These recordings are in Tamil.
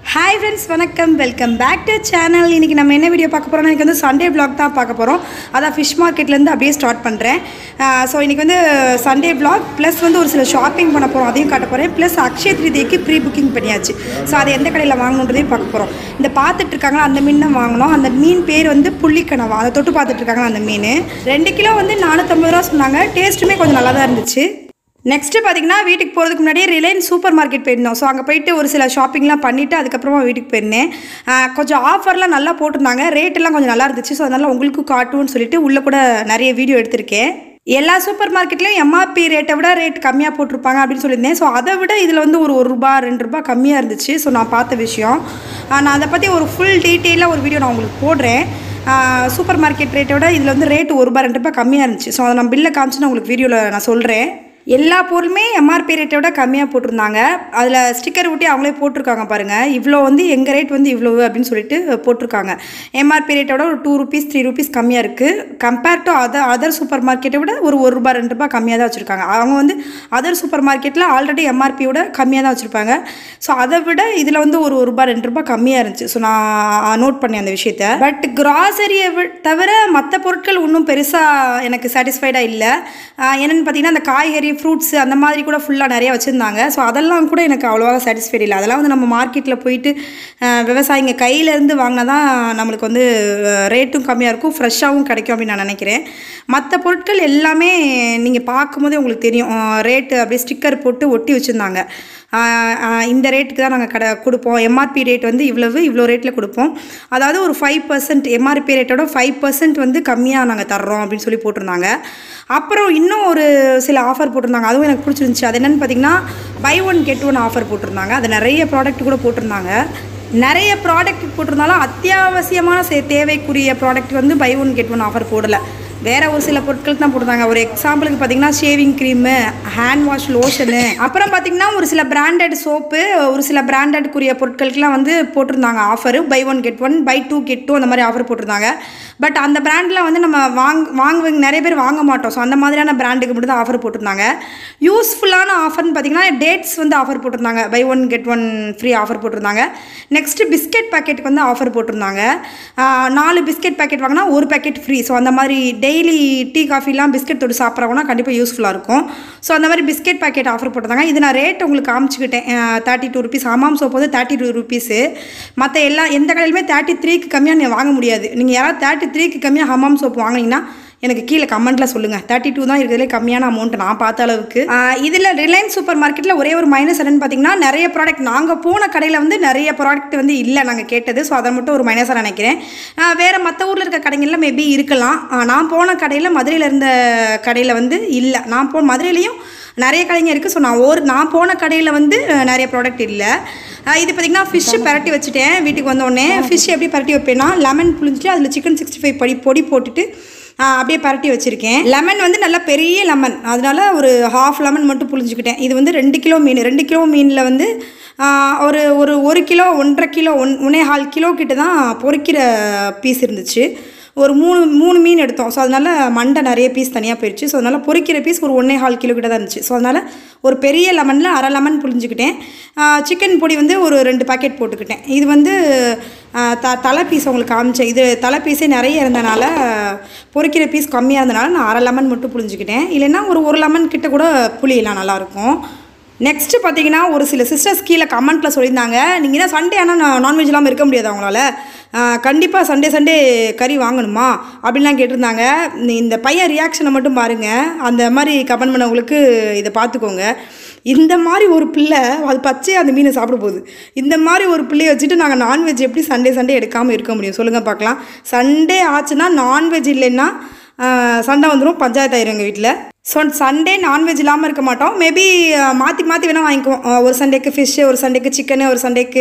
ஹாய் ஃப்ரெண்ட்ஸ் வணக்கம் வெல்கம் பேக் டு சேனல் இன்றைக்கி நம்ம என்ன வீடியோ பார்க்க போகிறோம் இன்றைக்கி வந்து சண்டே vlog தான் பார்க்க போகிறோம் அதான் ஃபிஷ் மார்க்கெட்லேருந்து அப்படியே ஸ்டார்ட் பண்ணுறேன் ஸோ இன்றைக்கி வந்து சண்டே vlog ப்ளஸ் வந்து ஒரு சில ஷாப்பிங் பண்ண போகிறோம் அதையும் காட்ட போகிறேன் ப்ளஸ் அக்ஷய திருதிக்கு ப்ரீ புக்கிங் பண்ணியாச்சு ஸோ அதை எந்த கடையில் வாங்கணுன்றதையும் பார்க்க போகிறோம் இந்த பார்த்துட்டு இருக்காங்களா அந்த மீன் தான் வாங்கினோம் அந்த மீன் பேர் வந்து புள்ளிக்கனவா அதை தொட்டு பார்த்துட்டு இருக்காங்களா அந்த மீன் ரெண்டு கிலோ வந்து நானூற்றம்பது ரூபா சொன்னாங்க டேஸ்ட்டுமே கொஞ்சம் நல்லா தான் இருந்துச்சு நெக்ஸ்ட்டு பார்த்தீங்கன்னா வீட்டுக்கு போகிறதுக்கு முன்னாடியே ரிலையன்ஸ் சூப்பர் மார்க்கெட் போயிருந்தோம் ஸோ அங்கே போயிட்டு ஒரு சில ஷாப்பிங்லாம் பண்ணிவிட்டு அதுக்கப்புறமா வீட்டுக்கு போயிருந்தேன் ஆஹ் கொஞ்சம் ஆஃபர்லாம் நல்லா போட்டிருந்தாங்க ரேட்டெல்லாம் கொஞ்சம் நல்லா இருந்துச்சு ஸோ அதனால் உங்களுக்கும் காட்டுன்னு சொல்லிட்டு உள்ளே கூட நிறைய வீடியோ எடுத்திருக்கேன் எல்லா சூப்பர் மார்க்கெட்லேயும் எம்ஆர்பி ரேட்டை விட ரேட் கம்மியாக போட்டிருப்பாங்க அப்படின்னு சொல்லியிருந்தேன் ஸோ அதை விட இதில் வந்து ஒரு ஒரு ரூபா ரெண்டு ரூபா கம்மியாக இருந்துச்சு ஸோ நான் பார்த்த விஷயம் ஆஹ் நான் அதை பற்றி ஒரு ஃபுல் டீட்டெயிலாக ஒரு வீடியோ நான் உங்களுக்கு போடுறேன் சூப்பர் மார்க்கெட் ரேட்டை விட இதில் வந்து ரேட்டு ஒரு ரூபா ரெண்டு ரூபா கம்மியாக இருந்துச்சு ஸோ அதை நான் பில்லை காமிச்சு நான் உங்களுக்கு வீடியோவில் நான் சொல்கிறேன் எல்லா பொருளுமே எம்ஆர்பி ரேட்டை விட கம்மியாக போட்டிருந்தாங்க அதில் ஸ்டிக்கர் ஒட்டி அவங்களே போட்டிருக்காங்க பாருங்கள் இவ்வளோ வந்து எங்கள் ரேட் வந்து இவ்வளவு அப்படின்னு சொல்லிட்டு போட்டிருக்காங்க எம்ஆர்பி ரேட்டை விட ஒரு டூ ருபீஸ் த்ரீ ருபீஸ் கம்மியாக இருக்குது கம்பேர் டு அதர் அதர் சூப்பர் மார்க்கெட்டை விட ஒரு ஒரு ரூபா ரெண்டு ரூபா கம்மியாக தான் வச்சுருக்காங்க அவங்க வந்து அதர் சூப்பர் மார்க்கெட்டில் ஆல்ரெடி எம்ஆர்பியோட கம்மியாக தான் வச்சுருப்பாங்க ஸோ அதை விட இதில் வந்து ஒரு ஒரு ரூபா ரெண்டு ரூபா கம்மியாக இருந்துச்சு ஸோ நான் நோட் பண்ணேன் அந்த விஷயத்த பட் கிராசரியை தவிர மற்ற பொருட்கள் இன்னும் பெருசாக எனக்கு சாட்டிஸ்ஃபைடாக இல்லை என்னென்னு பார்த்தீங்கன்னா அந்த காய்கறி ஃப்ரூட்ஸ் அந்த மாதிரி கூட ஃபுல்லாக நிறையா வச்சுருந்தாங்க ஸோ அதெல்லாம் கூட எனக்கு அவ்வளோவா சாட்டிஸ்ஃபைட் இல்லை அதெல்லாம் வந்து நம்ம மார்க்கெட்டில் போயிட்டு அஹ், விவசாயிங்க கையிலேருந்து வாங்கினா தான் நம்மளுக்கு வந்து ரேட்டும் கம்மியாக இருக்கும் ஃப்ரெஷ்ஷாகவும் கிடைக்கும் அப்படின்னு நான் நினைக்கிறேன் மற்ற பொருட்கள் எல்லாமே நீங்கள் பார்க்கும்போதே உங்களுக்கு தெரியும் ரேட்டு அப்படியே ஸ்டிக்கர் போட்டு ஒட்டி வச்சுருந்தாங்க ஆஹ் ஆஹ் இந்த ரேட்டுக்கு தான் நாங்கள் கடை கொடுப்போம் எம்ஆர்பி ரேட் வந்து இவ்வளவு இவ்வளோ ரேட்டில் கொடுப்போம் அதாவது ஒரு ஃபைவ் பர்சன்ட் எம்ஆர்பி ரேட்டோட ஃபைவ் பர்சன்ட் வந்து கம்மியாக நாங்கள் தர்றோம் அப்படின்னு சொல்லி போட்டிருந்தாங்க அப்புறம் இன்னும் ஒரு சில ஆஃபர் போட்டிருந்தாங்க அதுவும் எனக்கு பிடிச்சிருந்துச்சி அது என்னென்னு பார்த்தீங்கன்னா buy one get one offer போட்டிருந்தாங்க அது நிறைய ப்ராடக்ட் கூட போட்டிருந்தாங்க நிறைய ப்ராடக்ட் போட்டிருந்தாலும் அத்தியாவசியமான சே- தேவைக்குரிய ப்ராடக்ட் வந்து buy one get one offer போடலை வேற ஒரு சில பொருட்கள் தான் போட்டிருந்தாங்க ஒரு எக்ஸாம்பிளுக்கு பார்த்தீங்கன்னா shaving cream hand wash lotion அப்புறம் பார்த்தீங்கன்னா ஒரு சில பிராண்டட் சோப்பு ஒரு சில பிராண்டட்க்குரிய பொருட்களுக்கெல்லாம் வந்து போட்டிருந்தாங்க offer buy one get one buy two get two அந்த மாதிரி ஆஃபர் போட்டிருந்தாங்க பட் அந்த பிராண்டில் வந்து நம்ம வாங் வாங்குவங்க நிறைய பேர் வாங்க மாட்டோம் ஸோ அந்த மாதிரியான பிராண்டுக்கு மட்டும் தான் ஆஃபர் போட்டிருந்தாங்க யூஸ்ஃபுல்லான ஆஃபர்னு பார்த்தீங்கன்னா டேட்ஸ் வந்து ஆஃபர் போட்டிருந்தாங்க buy one get one free offer போட்டிருந்தாங்க நெக்ஸ்ட்டு பிஸ்கெட் பாக்கெட்டுக்கு வந்து ஆஃபர் போட்டிருந்தாங்க ஆஹ் நாலு பிஸ்கெட் பாக்கெட் வாங்கினா ஒரு பாக்கெட் ஃப்ரீ ஸோ அந்த மாதிரி டெய்லி டீ காஃபிலாம் பிஸ்கெட் தொட்டு சாப்பிட்றவங்கன்னா கண்டிப்பாக யூஸ்ஃபுல்லாக இருக்கும் ஸோ அந்த மாதிரி பிஸ்கெட் பாக்கெட் ஆஃபர் போட்டிருந்தாங்க இது நான் ரேட் உங்களுக்கு காமிச்சிக்கிட்டேன் thirty two rupees Hamam soap வந்து தேர்ட்டி டூ ருபீஸு மற்ற எல்லா எந்த கடையிலுமே தேர்ட்டி த்ரீக்கு கம்மியாக நீங்கள் வாங்க முடியாது நீங்கள் யாராவது தேர்ட்டி த்ரீக்கு கம்மியாக ஹமாம் சோப் வாங்கினீங்கன்னா எனக்கு கீழே கமெண்ட்டில் சொல்லுங்கள் தேர்ட்டி டூ தான் இருக்கிறதுலே கம்மியான அமௌண்ட் நான் பார்த்த அளவுக்கு இதில் ரிலையன்ஸ் சூப்பர் மார்க்கெட்டில் ஒரே ஒரு மைனஸ் என்னன்னு பார்த்தீங்கன்னா நிறைய ப்ராடக்ட் நாங்கள் போன கடையில் வந்து நிறைய ப்ராடக்ட் வந்து இல்லை நாங்கள் கேட்டது ஸோ அதை மட்டும் ஒரு மைனஸாக நினைக்கிறேன் ஆஹ் வேறு மற்ற ஊரில் இருக்க கடைகளில் மேபி இருக்கலாம் ஆஹ் நான் போன கடையில் மதுரையில் இருந்த கடையில் வந்து இல்லை நான் போ மதுரையிலையும் நிறைய கடைங்க இருக்குது ஸோ நான் ஒரு நான் போன கடையில் வந்து அஹ், நிறைய ப்ராடக்ட் இல்லை ஆஹ் இது பார்த்திங்கன்னா ஃபிஷ்ஷு பரட்டி வச்சுட்டேன் வீட்டுக்கு வந்தோடனே ஃபிஷ் எப்படி பரட்டி வைப்பேன்னா லெமன் புளிஞ்சிட்டு அதில் சிக்கன் சிக்ஸ்டி ஃபைவ் பொடி பொடி போட்டுட்டு ஆஹ் அப்படியே பரட்டி வச்சுருக்கேன் லெமன் வந்து நல்லா பெரிய லெமன் அதனால ஒரு ஹாஃப் லெமன் மட்டும் புளிஞ்சுக்கிட்டேன் இது வந்து ரெண்டு கிலோ மீன் ரெண்டு கிலோ மீனில் வந்து ஆஹ் ஒரு ஒரு ஒரு கிலோ ஒன்றரை கிலோ ஒன் ஒன்னே கால் கிலோ கிட்ட தான் பொரிக்கிற பீஸ் இருந்துச்சு ஒரு மூணு மூணு மீன் எடுத்தோம் ஸோ அதனால் மண்டை நிறைய பீஸ் தனியாக போயிடுச்சு ஸோ அதனால் பொரிக்கிற பீஸ் ஒரு ஒன்றே கால் கிலோ கிட்ட தான் இருந்துச்சு ஸோ அதனால் ஒரு பெரிய லெமனில் அரை லெமன் புளிஞ்சுக்கிட்டேன் சிக்கன் பொடி வந்து ஒரு ரெண்டு பாக்கெட் போட்டுக்கிட்டேன் இது வந்து ஆஹ் த தலை பீஸ் உங்களுக்கு காமிச்சேன் இது தலை பீஸே நிறைய இருந்தனால பொரிக்கிற பீஸ் கம்மியாக இருந்தனால நான் அரை லெமன் மட்டும் புளிஞ்சுக்கிட்டேன் இல்லைன்னா ஒரு ஒரு லெமன் கிட்ட கூட புளியெல்லாம் நல்லாயிருக்கும் நெக்ஸ்ட்டு பார்த்தீங்கன்னா ஒரு சில சிஸ்டர்ஸ் கீழே கமெண்ட்டில் சொல்லியிருந்தாங்க நீங்கள் தான் சண்டே ஆனால் நான் நான்வெஜ் இல்லாமல் இருக்க முடியாது அவங்களால கண்டிப்பாக சண்டே சண்டே கறி வாங்கணுமா அப்படின்லாம் கேட்டிருந்தாங்க நீ- இந்த பையன் ரியாக்ஷனை மட்டும் பாருங்கள் அந்த மாதிரி கமெண்ட் பண்ணவங்களுக்கு இதை பார்த்துக்கோங்க இந்த மாதிரி ஒரு பிள்ளை அது பச்சையாக அந்த மீனை சாப்பிட போகுது இந்த மாதிரி ஒரு பிள்ளைய வச்சுட்டு நாங்கள் நான்வெஜ் எப்படி சண்டே சண்டே எடுக்காமல் இருக்க முடியும் சொல்லுங்கள் பார்க்கலாம் சண்டே ஆச்சுன்னா நான்வெஜ் இல்லைன்னா ஆஹ், சண்டை வந்துடும் பஞ்சாயத்து ஆயிரும் எங்கள் வீட்டில் ஸோ சண்டே நான்வெஜ் இல்லாமல் இருக்க மாட்டோம் மேபி மாற்றி மாற்றி வேணால் வாங்கிக்குவோம் அஹ், ஒரு சண்டேக்கு ஃபிஷ்ஷு ஒரு சண்டேக்கு சிக்கனு ஒரு சண்டேக்கு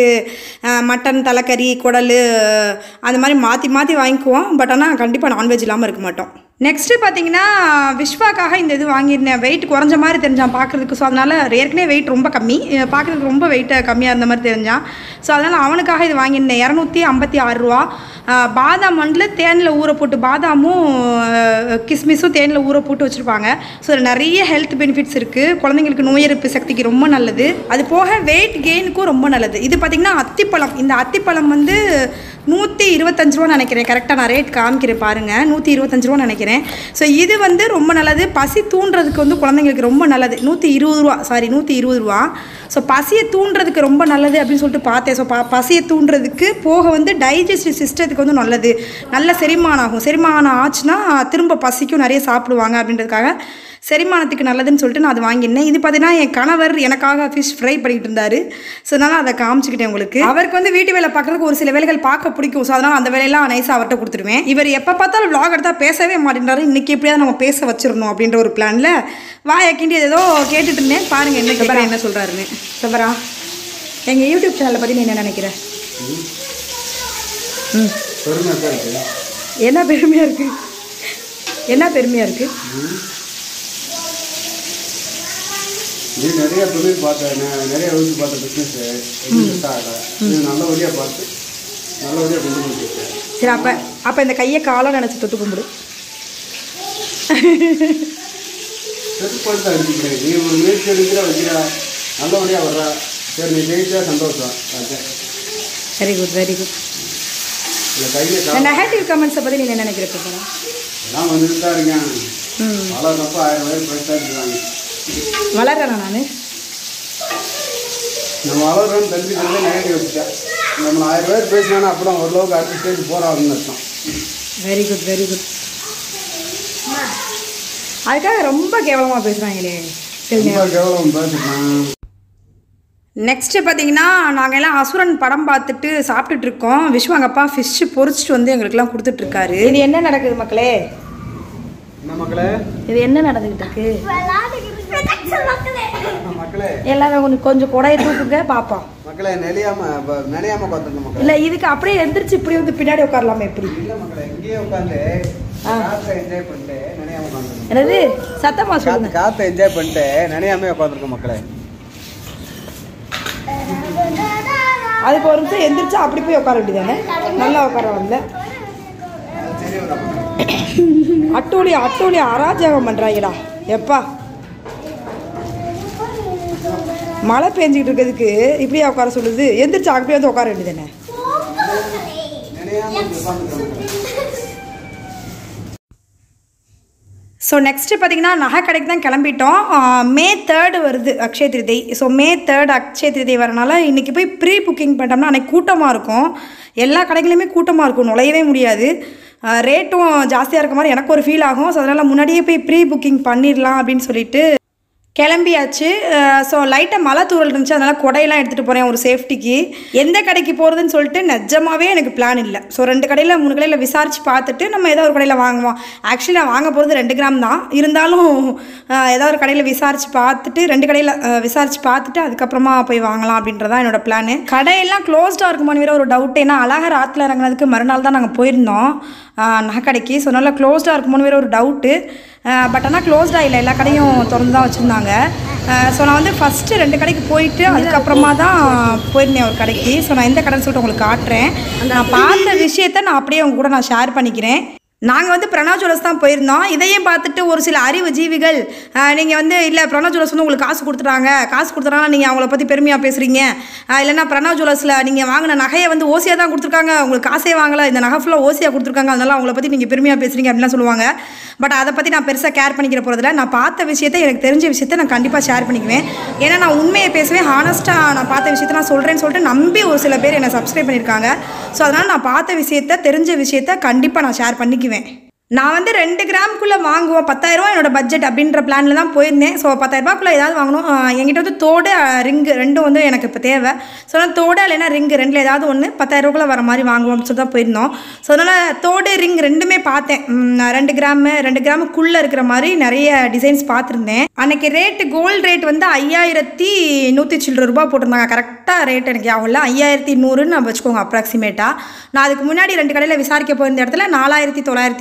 மட்டன் தலைக்கறி குடல் அந்த மாதிரி மாற்றி மாற்றி வாங்கிக்குவோம் பட் ஆனால் கண்டிப்பாக நான்வெஜ் இல்லாமல் இருக்க மாட்டோம் நெக்ஸ்ட்டு பார்த்தீங்கன்னா விஸ்வாக்காக இந்த இது வாங்கியிருந்தேன் வெயிட் குறைஞ்ச மாதிரி தெரிஞ்சான் பார்க்குறதுக்கு ஸோ அதனால் ஏற்கனவே வெயிட் ரொம்ப கம்மி அஹ் பார்க்குறதுக்கு ரொம்ப வெயிட்டு கம்மியாக இருந்த மாதிரி தெரிஞ்சான் ஸோ அதனால் அவனுக்காக இது வாங்கியிருந்தேன் இரநூத்தி ஐம்பத்தி ஆறு ரூபா அஹ் பாதாம் மண்டில் தேனில் ஊற போட்டு பாதாமும் அஹ் கிஸ்மிஸும் தேனில் ஊற போட்டு வச்சுருப்பாங்க ஸோ அதில் நிறைய ஹெல்த் பெனிஃபிட்ஸ் இருக்குது குழந்தைங்களுக்கு நோய் எதிர்ப்பு சக்திக்கு ரொம்ப நல்லது அது போக வெயிட் கெயினுக்கும் ரொம்ப நல்லது இது பார்த்திங்கன்னா அத்திப்பழம் இந்த அத்திப்பழம் வந்து நூற்றி இருபத்தஞ்சு ரூபா நினைக்கிறேன் கரெக்டாக நான் ரேட் காமிக்கிறேன் பாருங்கள் நூற்றி இருபத்தஞ்சு ரூபா நினைக்கிறேன் ஸோ இது வந்து ரொம்ப நல்லது பசி தூண்டுறதுக்கு வந்து குழந்தைங்களுக்கு ரொம்ப நல்லது நூற்றி இருபது ரூபா சாரி நூற்றி இருபது ரூபா ஸோ பசியை தூண்டுறதுக்கு ரொம்ப நல்லது அப்படின்னு சொல்லிட்டு பார்த்தேன் ஸோ ப பசியை தூண்டுறதுக்கு போக வந்து டைஜஸ்டிவ் சிஸ்டத்துக்கு வந்து நல்லது நல்ல செரிமானம் ஆகும் செரிமானம் ஆச்சுன்னா திரும்ப பசிக்கும் நிறைய சாப்பிடுவாங்க அப்படின்றதுக்காக செரிமானத்துக்கு நல்லதுன்னு சொல்லிட்டு நான் அது வாங்கியிருந்தேன் இது பார்த்தீங்கன்னா என் கணவர் எனக்காக ஃபிஷ் ஃப்ரை பண்ணிட்டு இருந்தாரு ஸோ அதனால் அதை காமிச்சிக்கிட்டேன் உங்களுக்கு அவருக்கு வந்து வீட்டு வேலை பார்க்குறதுக்கு ஒரு சில வேலைகள் பார்க்க பிடிக்கும் ஸோ அதனால் அந்த வேலையெல்லாம் நைஸாக அவர்கிட்ட கொடுத்துருவேன் இவர் எப்போ பார்த்தாலும் vlog எடுத்தால் பேசவே மாட்டேன்றாரு இன்னைக்கு எப்படியாவது நம்ம பேச வச்சிடணும் அப்படின்ற ஒரு பிளானில் வாயை கிண்டி ஏதோ கேட்டுட்டு இருந்தேன் பாருங்க என்ன கேட்குறேன் என்ன சொல்கிறாருன்னு சபரா எங்கள் யூடியூப் சேனலை பற்றி நீ என்ன நினைக்கிற ம் பெருமையாக தான் இருக்கு என்ன பெருமையாக இருக்குது என்ன பெருமையாக இருக்குது நீ நிறைய தொழில் பார்த்த நெ- நிறைய வகுப்பு பார்த்த பிஸ்னஸ் எதுவும் ஆகல இது நல்லபடியாக பார்த்து நல்லபடியாக கொண்டு வந்துருக்கு சரி அப்போ அப்போ இந்த கையை காலம் நினச்சி தொட்டு கும்பிடு செருப்பாடு தான் அடிச்சுக்கிறேன் நீ ஒரு முயற்சி எடுக்கிற வைக்கிற நல்லபடியாக வர்ற சரி நீ ஜெயிச்சா சந்தோஷம் அதுதான் வெரி குட் வெரி குட் இந்த கையில் இந்த நெகட்டிவ் கமெண்ட்ஸை பற்றி நீங்கள் என்ன நினைக்கிற இப்போ எல்லாம் வந்துட்டு தான் இருக்கேன் ம் பல தப்பா ஆயிரம் பேர் போயிட்டு இருக்காங்க வளர்றேனா நான் நம்ம வளர்றோம்னு தெரிஞ்சுக்கிறதே நெகட்டிவ் வச்சுட்டேன் நம்ம ஆயிரம் பேர் பேசினாலும் அப்பதான் ஓரளவுக்கு அடுத்த ஸ்டேஜ் போகிறாங்கன்னு அர்த்தம் வெரி குட் வெரி குட் அதுக்காக ரொம்ப கேவலமாக பேசுகிறாங்களே ரொம்ப கேவலம் பேசிட்டேன் நெக்ஸ்ட்டு பார்த்தீங்கன்னா நாங்கள் எல்லாம் அசுரன் படம் பார்த்துட்டு சாப்பிட்டுட்டு இருக்கோம் விஸ்வாங்கப்பா ஃபிஷ் பொரிச்சிட்டு வந்து எங்களுக்குலாம் கொடுத்துட்ருக்காரு இது என்ன நடக்குது மக்களே என்ன மக்களே இது என்ன நடந்துக்கிட்டு இருக்கு மக்களே எல்லாரும் கொஞ்சம் கொஞ்சம் கொடையை தூக்குங்க பார்ப்போம் மக்களே நெளியாம ப- நனையாம உட்காந்துங்க மக்களே இல்லை இதுக்கு அப்படியே எந்திரிச்சு இப்படி வந்து பின்னாடி உட்காரலாமா எப்படி இல்ல மக்களே இங்கேயே உட்காந்து காற்றை என்ஜாய் பண்ணிட்டு நனையாம உட்காந்துருங்க என்னது சத்தமாக சொல்லுங்க காத்து காற்றை என்ஜாய் பண்ணிட்டு நனையாம உட்காந்துருக்க மக்களே அதுக்கு ஒரு நிமிஷம் எந்திரிச்சா அப்படி போய் உட்கார வேண்டியதானே நல்லா உட்கார வரல சரி அட்டூழி அட்டூழி அராஜகம் பண்ணுறாங்கடா எப்பா மழை பெஞ்சிக்கிட்டு இருக்கிறதுக்கு இப்படியா உட்கார சொல்லுது எந்திரிச்சு அங்கே போய் வந்து உட்கார வேண்டியதானே நனையாம உட்காந்துருக்க மக்களே ஸோ நெக்ஸ்ட்டு பார்த்தீங்கன்னா நகை கடைக்கு தான் கிளம்பிட்டோம் ஆஹ் மே தேர்டு வருது Akshaya Tritiya so May third Akshaya Tritiya வரனால இன்றைக்கி போய் ப்ரீ புக்கிங் பண்ணிட்டோம்னா அன்றைக்கி கூட்டமாக இருக்கும் எல்லா கடைகளுமே கூட்டமாக இருக்கும் நுழையவே முடியாது ரேட்டும் ஜாஸ்தியாக இருக்க மாதிரி எனக்கு ஒரு ஃபீல் ஆகும் ஸோ அதனால் முன்னாடியே போய் ப்ரீ புக்கிங் பண்ணிடலாம் அப்படின்னு சொல்லிட்டு கிளம்பியாச்சு ஸோ லைட்டாக மழை தூரல் இருந்துச்சு அதனால் கொடையெல்லாம் எடுத்துகிட்டு போகிறேன் ஒரு சேஃப்டிக்கு எந்த கடைக்கு போகிறதுன்னு சொல்லிட்டு நிஜமாவே எனக்கு பிளான் இல்லை ஸோ ரெண்டு கடையில் மூணு கடையில் விசாரித்து பார்த்துட்டு நம்ம ஏதோ ஒரு கடையில் வாங்குவோம் ஆக்சுவலி நான் வாங்க போகிறது ரெண்டு கிராம் தான் இருந்தாலும் அஹ், ஏதோ ஒரு கடையில் விசாரித்து பார்த்துட்டு ரெண்டு கடையில் விசாரித்து பார்த்துட்டு அதுக்கப்புறமா போய் வாங்கலாம் அப்படின்றதான் என்னோட பிளான் கடையெல்லாம் க்ளோஸ்டாக இருக்குமான்னு வேற ஒரு டவுட் ஏன்னா அழகர் ஆற்றுல இறங்குனதுக்கு மறுநாள் தான் நாங்கள் போயிருந்தோம் அஹ், நகைக்கடைக்கு ஸோ நல்லா க்ளோஸ்டாக இருக்குமோன்னு வேற ஒரு டவுட்டு பட் ஆனால் க்ளோஸ்டாக இல்லை எல்லா கடையும் திறந்து தான் வச்சுருந்தாங்க ஸோ நான் வந்து ஃபஸ்ட்டு ரெண்டு கடைக்கு போயிட்டு அதுக்கப்புறமா தான் போயிருந்தேன் ஒரு கடைக்கு ஸோ நான் எந்த கடைன்னு சொல்லிட்டு உங்களுக்கு காட்டுறேன் நான் பார்த்த விஷயத்த நான் அப்படியே உங்க கூட நான் ஷேர் பண்ணிக்கிறேன் நாங்கள் வந்து பிரணவ் ஜுவல்ஸ் தான் போயிருந்தோம் இதையும் பார்த்துட்டு ஒரு சில அறிவு ஜீவிகள் நீங்கள் வந்து இல்லை பிரணவ் ஜுவல்ஸ் வந்து உங்களுக்கு காசு கொடுத்துட்டாங்க காசு கொடுத்துறாங்க நீங்கள் அவங்கள பற்றி பெருமையாக பேசுகிறீங்க இல்லைன்னா பிரணவ் ஜுவல்ஸில் நீங்கள் வாங்கின நகையை வந்து ஓசியாக தான் கொடுத்துருக்காங்க உங்களுக்கு காசே வாங்கலை இந்த நகை ஃபுல்லாக ஓசியாக கொடுத்துருக்காங்க அதனால அவங்கள பற்றி நீங்கள் பெருமையாக பேசுகிறீங்க அப்படிலாம் சொல்லுவாங்க பட் அதை பற்றி நான் பெருசாக கேர் பண்ணிக்கிற போகிறதில்ல நான் பார்த்த விஷயத்தை எனக்கு தெரிஞ்ச விஷயத்தை நான் கண்டிப்பாக ஷேர் பண்ணிக்குவேன் ஏன்னா நான் உண்மையை பேசுவேன் ஹானஸ்ட்டாக நான் பார்த்த விஷயத்தை நான் சொல்கிறேன்னு சொல்லிட்டு நம்பி ஒரு சில பேர் என்னை சப்ஸ்கிரைப் பண்ணியிருக்காங்க ஸோ அதனால் நான் பார்த்த விஷயத்த தெரிஞ்ச விஷயத்த கண்டிப்பாக நான் ஷேர் பண்ணிக்குவேன் நான் வந்து ரெண்டு கிராமுக்குள்ளே வாங்குவோம் பத்தாயிரரூவா என்னோட பட்ஜெட் அப்படின்ற பிளானில் தான் போயிருந்தேன் ஸோ பத்தாயிரரூபாக்குள்ளே ஏதாவது வாங்கணும் ஆஹ் என்கிட்ட வந்து தோடு ரிங்கு ரெண்டும் வந்து எனக்கு இப்போ தேவை ஸோ நான் தோடு இல்லைன்னா ரிங்கு ரெண்டில் ஏதாவது ஒன்று பத்தாயிரரூபாக்குள்ளே வர மாதிரி வாங்குவோம் அப்படின்னு சொல்லி தான் போயிருந்தோம் ஸோ அதனால் தோடு ரிங் ரெண்டுமே பார்த்தேன் உம், நான் ரெண்டு கிராமு ரெண்டு கிராமுக்குள்ளே இருக்கிற மாதிரி நிறைய டிசைன்ஸ் பார்த்துருந்தேன் அன்னைக்கு ரேட்டு கோல்டு ரேட் வந்து ஐயாயிரத்தி நூற்றி சில்லற ரூபா போட்டிருந்தாங்க கரெக்டாக ரேட் எனக்கு ஞாபகம் இல்லை ஐயாயிரத்தி நூறுன்னு நம்ம வச்சுக்கோங்க அப்ராக்சிமேட்டாக நான் அதுக்கு முன்னாடி ரெண்டு கடையில் விசாரிக்க போயிருந்த இடத்துல நாலாயிரத்தி தொள்ளாயிரத்தி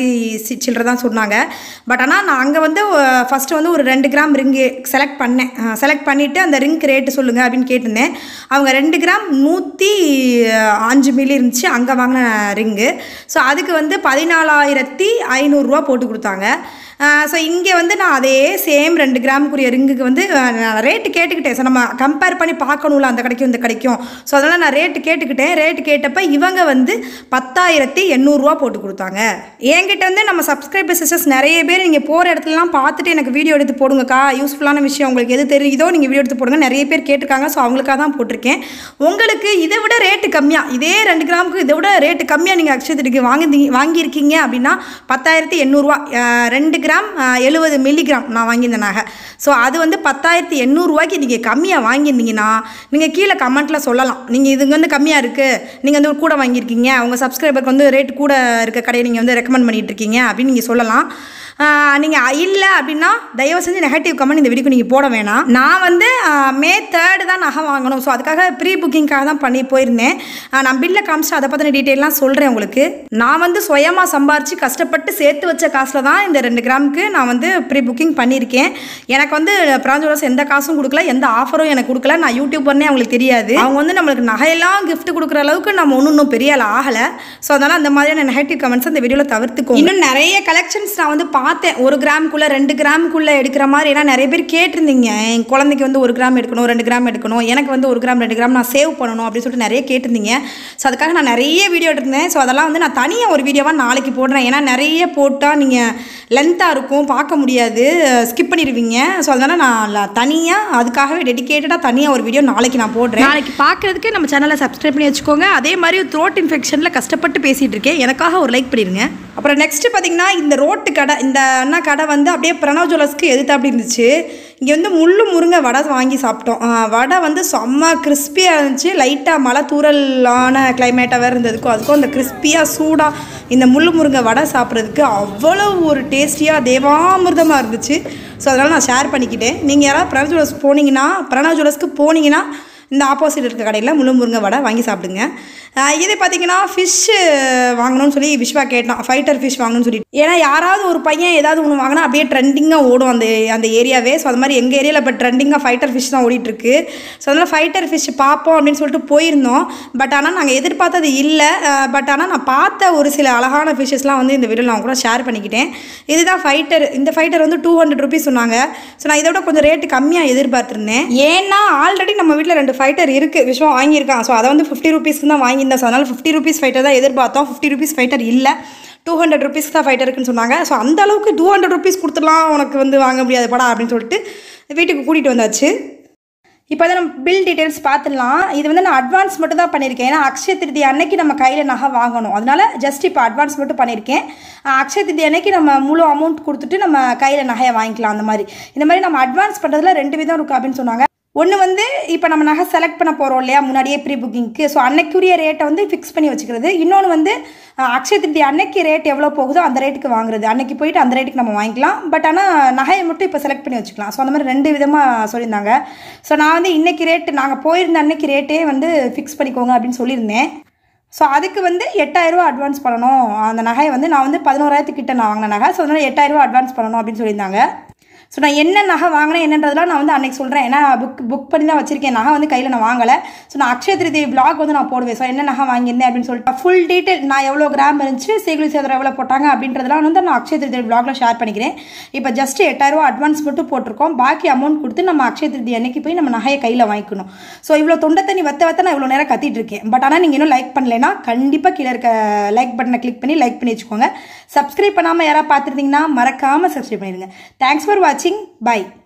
சில்லற தான் சொன்னாங்க பட் ஆனால் நான் அங்கே வந்து ஃபஸ்ட்டு வந்து ஒரு ரெண்டு கிராம் ரிங்கு செலக்ட் பண்ணேன் செலக்ட் பண்ணிவிட்டு அந்த ரிங்க் ரேட்டு சொல்லுங்கள் அப்படின்னு கேட்டிருந்தேன் அவங்க ரெண்டு கிராம் நூற்றி அஞ்சு மில்லி இருந்துச்சு அங்கே வாங்கின ரிங்கு ஸோ அதுக்கு வந்து பதினாலாயிரத்தி ஐநூறுரூவா போட்டு கொடுத்தாங்க ஸோ இங்கே வந்து நான் அதே சேம் ரெண்டு கிராமுக்குரிய ரிங்குக்கு வந்து அஹ், நான் ரேட்டு கேட்டுக்கிட்டேன் ஸோ நம்ம கம்பேர் பண்ணி பார்க்கணும்ல அந்த கடைக்கும் இந்த கடைக்கும் ஸோ அதனால் நான் ரேட்டு கேட்டுக்கிட்டேன் ரேட்டு கேட்டப்ப இவங்க வந்து பத்தாயிரத்தி எண்ணூறுரூவா போட்டு கொடுத்தாங்க என்கிட்ட வந்து நம்ம சப்ஸ்கிரைபர் சிஸ்டர்ஸ் நிறைய பேர் நீங்கள் போகிற இடத்துலலாம் பார்த்துட்டு எனக்கு வீடியோ எடுத்து போடுங்கக்கா யூஸ்ஃபுல்லான விஷயம் உங்களுக்கு எது தெரியுதோ நீங்கள் வீடியோ எடுத்து போடுங்க நிறைய பேர் கேட்டிருக்காங்க ஸோ அவங்களுக்காக தான் போட்டிருக்கேன் உங்களுக்கு இதை விட ரேட்டு கம்மியாக இதே ரெண்டு கிராமுக்கு இதை விட ரேட்டு கம்மியாக நீங்கள் அக்ஷயத்திற்கு வாங்கி வாங்கியிருக்கீங்க அப்படின்னா பத்தாயிரத்தி எண்ணூறுரூவா ரெண்டு கிராம் எழுபது மில்லிகிராம் நான் வாங்கியிருந்தேன் நகை ஸோ அது வந்து பத்தாயிரத்தி எண்ணூறுரூவாய்க்கு நீங்கள் கம்மியாக வாங்கியிருந்தீங்கன்னா நீங்கள் கீழே கமெண்ட்டில் சொல்லலாம் நீங்கள் இதுங்க வந்து கம்மியாக இருக்குது நீங்கள் வந்து கூட வாங்கியிருக்கீங்க உங்கள் சப்ஸ்கிரைபருக்கு வந்து ரேட் கூட இருக்க கடையை நீங்கள் வந்து ரெக்கமெண்ட் பண்ணிட்டு இருக்கீங்க அப்படின்னு நீங்கள் சொல்லலாம் நீங்கள் இல்லை அப்படின்னா தயவு செஞ்சு நெகட்டிவ் கமெண்ட் இந்த வீடியோக்கு நீங்கள் போட வேணாம் நான் வந்து ஆஹ், மே தேர்டு தான் நகை வாங்கணும் ஸோ அதுக்காக ப்ரீ புக்கிங்காக தான் பண்ணி போயிருந்தேன் ஆஹ், நான் பில்லை காமிச்சு அதை பற்றின டீட்டெயிலாம் சொல்கிறேன் உங்களுக்கு நான் வந்து சுயமாக சம்பாரித்து கஷ்டப்பட்டு சேர்த்து வச்ச காசில் தான் இந்த ரெண்டு கிராமுக்கு நான் வந்து ப்ரீ புக்கிங் பண்ணியிருக்கேன் எனக்கு வந்து பிராஞ்சோலஸ் எந்த காசும் கொடுக்கல எந்த ஆஃபரும் எனக்கு கொடுக்கல நான் யூடியூபர்னே அவங்களுக்கு தெரியாது அவங்க வந்து நம்மளுக்கு நகையெல்லாம் gift கொடுக்குற அளவுக்கு நம்ம ஒன்றும் இன்னும் பெரிய ஆள் ஆகலை ஸோ அதனால் அந்த மாதிரியான நெகட்டிவ் கமெண்ட்ஸ் அந்த வீடியோவில் தவிர்த்துக்கோ இன்னும் நிறைய கலெக்ஷன்ஸ் நான் வந்து பார்த்தேன் ஒரு கிராமுக்குள்ளே ரெண்டு கிராமுக்குள்ளே எடுக்கிற மாதிரி ஏன்னா நிறைய பேர் கேட்டிருந்தீங்க என் குழந்தைக்கு வந்து ஒரு கிராம் எடுக்கணும் ரெண்டு கிராம் எடுக்கணும் எனக்கு வந்து ஒரு கிராம் ரெண்டு கிராம் நான் சேவ் பண்ணணும் அப்படின்னு சொல்லிட்டு நிறைய கேட்டிருந்தீங்க ஸோ அதுக்காக நான் நிறைய வீடியோ எடுத்திருந்தேன் ஸோ அதெல்லாம் வந்து நான் தனியாக ஒரு வீடியோவாக நாளைக்கு போடுறேன் ஏன்னா நிறைய போட்டால் நீங்கள் லென்த்தாக இருக்கும் பார்க்க முடியாது ஸ்கிப் பண்ணிடுவீங்க ஸோ அதனால் நான் தனியாக அதுக்காகவே டெடிகேட்டடாக தனியாக ஒரு வீடியோ நாளைக்கு நான் போடுறேன் நாளைக்கு பார்க்குறதுக்கு நம்ம சேனலை சப்ஸ்கிரைப் பண்ணி வச்சுக்கோங்க அதே மாதிரி த்ரோட் இன்ஃபெக்ஷனில் கஷ்டப்பட்டு பேசிகிட்டு இருக்கேன் எனக்காக ஒரு லைக் பண்ணிடுங்க அப்புறம் நெக்ஸ்ட் பார்த்தீங்கன்னா இந்த ரோட்டு கடை இந்த அண்ணா கடை வந்து அப்படியே பிரணவ் ஜுவல்லர்ஸ்க்கு எதிர்த்தாப்படி இருந்துச்சு இங்கே வந்து முள்ளு முருங்கை வடை வாங்கி சாப்பிட்டோம் ஆ, வடை வந்து செம்ம கிறிஸ்பியாக இருந்துச்சு லைட்டாக மழை தூரலான கிளைமேட்டாக வேறு இருந்ததுக்கும் அதுக்கும் அந்த கிறிஸ்பியாக சூடாக இந்த முள்ளு முருங்கை வடை சாப்பிட்றதுக்கு அவ்வளோ ஒரு டேஸ்டியாக தேவாமிர்தமாக இருந்துச்சு ஸோ அதனால் நான் ஷேர் பண்ணிக்கிட்டேன் நீங்கள் யாராவது பிரணவ் ஜுவல்லர்ஸ் போனீங்கன்னா பிரணவ் ஜுவல்லர்ஸ்க்கு போனீங்கன்னா இந்த ஆப்போசிட் இருக்க கடையில் முள்ளு முருங்கை வடை வாங்கி சாப்பிடுங்க ஆஹ் இது பார்த்தீங்கன்னா ஃபிஷ்ஷு வாங்கணும்னு சொல்லி விஸ்வா கேட்டான் ஃபைட்டர் ஃபிஷ் வாங்கணும்னு சொல்லி ஏன்னா யாராவது ஒரு பையன் ஏதாவது ஒன்று வாங்கினா அப்படியே ட்ரெண்டிங்காக ஓடும் அந்த அந்த ஏரியாவே ஸோ அது மாதிரி எங்கள் ஏரியாவில் இப்போ ட்ரெண்டிங்காக ஃபைட்டர் ஃபிஷ் தான் ஓடிட்டுருக்கு ஸோ அதனால் ஃபைட்டர் ஃபிஷ் பார்ப்போம் அப்படின்னு சொல்லிட்டு போயிருந்தோம் பட் ஆனால் நாங்கள் எதிர்பார்த்தது இல்லை பட் ஆனால் நான் பார்த்த ஒரு சில அழகான ஃபிஷ்ஷஸ்லாம் வந்து இந்த வீடியோவில் நான் கூட ஷேர் பண்ணிக்கிட்டேன் இதுதான் ஃபைட்டர் இந்த ஃபைட்டர் வந்து டூ ஹண்ட்ரட் ருபீஸ் சொன்னாங்க ஸோ நான் இதோட கொஞ்சம் ரேட்டு கம்மியாக எதிர்பார்த்துருந்தேன் ஏன்னா ஆல்ரெடி நம்ம வீட்டில் ரெண்டு ஃபைட்டர் இருக்குது விஸ்வா வாங்கியிருக்கான் ஸோ அதை வந்து ஃபிஃப்டி ருபீஸ்க்கு தான் வாங்கியிருந்தேன் ஸோ அதனால் ஃபிஃப்டி ருபீஸ் ஃபைட்டர் தான் எதிர்பார்த்தோம் ஃபிஃப்டி ருபீஸ் ஃபைட்டர் இல்லை டூ ஹண்ட்ரட் ருபீஸ் தான் ஃபைட்டர் இருக்குன்னு சொன்னாங்க ஸோ அந்த அளவுக்கு டூ ஹண்ட்ரட் ருபீஸ் கொடுத்துடலாம் உனக்கு வந்து வாங்க முடியாது படா அப்படின்னு சொல்லிட்டு வீட்டுக்கு கூட்டிகிட்டு வந்தாச்சு இப்போ தான் நம்ம பில் டீட்டெயில்ஸ் பார்த்துடலாம் இது வந்து நான் அட்வான்ஸ் மட்டும் தான் பண்ணியிருக்கேன் ஏன்னா அக்ஷய திருதி அன்னைக்கு நம்ம கையில் நகை வாங்கணும் அதனால ஜஸ்ட் இப்போ அட்வான்ஸ் மட்டும் பண்ணியிருக்கேன் அஹ் அக்ஷய திருதி அன்னைக்கு நம்ம முழு அமௌண்ட் கொடுத்துட்டு நம்ம கையில் நகையை வாங்கிக்கலாம் அந்த மாதிரி இந்த மாதிரி நம்ம அட்வான்ஸ் பண்ணுறதுல ரெண்டு விதம் இருக்குது அப்படின்னு சொன்னாங்க ஒன்று வந்து இப்போ நம்ம நகை செலக்ட் பண்ண போகிறோம் இல்லையா முன்னாடியே ப்ரீ புக்கிங்க்கு ஸோ அன்னைக்குரிய ரேட்டை வந்து ஃபிக்ஸ் பண்ணி வச்சுக்கிறது இன்னொன்று வந்து அஹ், அக்ஷய திருதி அன்னைக்கு ரேட் எவ்வளோ போகுதோ அந்த ரேட்டுக்கு வாங்குறது அன்னைக்கு போயிட்டு அந்த ரேட்டுக்கு நம்ம வாங்கிக்கலாம் பட் ஆனால் நகையை மட்டும் இப்போ செலக்ட் பண்ணி வச்சுக்கலாம் ஸோ அந்த மாதிரி ரெண்டு விதமாக சொல்லியிருந்தாங்க ஸோ நான் வந்து இன்னைக்கு ரேட்டு நாங்கள் போயிருந்த அன்னைக்கு ரேட்டே வந்து ஃபிக்ஸ் பண்ணிக்கோங்க அப்படின்னு சொல்லியிருந்தேன் ஸோ அதுக்கு வந்து எட்டாயிரரூவா அட்வான்ஸ் பண்ணணும் அந்த நகையை வந்து நான் வந்து பதினோராயிரத்துக்கிட்ட நான் வாங்கின நகை ஸோ அதனால் எட்டாயிரரூவா அட்வான்ஸ் பண்ணணும் அப்படின்னு சொல்லியிருந்தாங்க ஸோ நான் என்ன நகை வாங்கினேன் என்னன்றதெல்லாம் நான் வந்து அன்னைக்கு சொல்கிறேன் ஏன்னா புக் புக் பண்ணி தான் வச்சிருக்கேன் நகை வந்து கையில் நான் வாங்கலை ஸோ நான் அக்ஷய திருதி vlog வந்து நான் போடுவேன் ஸோ என்ன நகை வாங்கியிருந்தேன் அப்படின்னு சொல்லிட்டு ஃபுல் டீட்டெயில் நான் எவ்வளோ கிராம் இருந்துச்சு சேகுலி சேதரம் எவ்வளோ போட்டாங்க அப்படின்றதெல்லாம் வந்து நான் அக்ஷய திருதி vlogல ஷேர் பண்ணிக்கிறேன் இப்போ ஜஸ்ட் எட்டாயிரரூவா அட்வான்ஸ் மட்டும் போட்டிருக்கோம் பாக்கி அமௌண்ட் கொடுத்து நம்ம அக்ஷய திருதி அன்னைக்கு போய் நம்ம நகையை கையில் வாங்கிக்கணும் ஸோ இவ்வளோ தொண்டை தண்ணி வத்த வத்த நான் இவ்வளோ நேரம் கத்திட்டு இருக்கேன் பட் ஆனால் நீங்கள் இன்னும் லைக் பண்ணலைன்னா கண்டிப்பாக கீழே இருக்க லைக் பட்டனை கிளிக் பண்ணி லைக் பண்ணி வச்சுக்கோங்க சப்ஸ்கிரைப் பண்ணாமல் யாராவது பார்த்துருந்தீங்கன்னா மறக்காமல் சப்ஸ்கிரைப் பண்ணிடுங்க தேங்க்ஸ் ஃபார் வாட்சிங் பை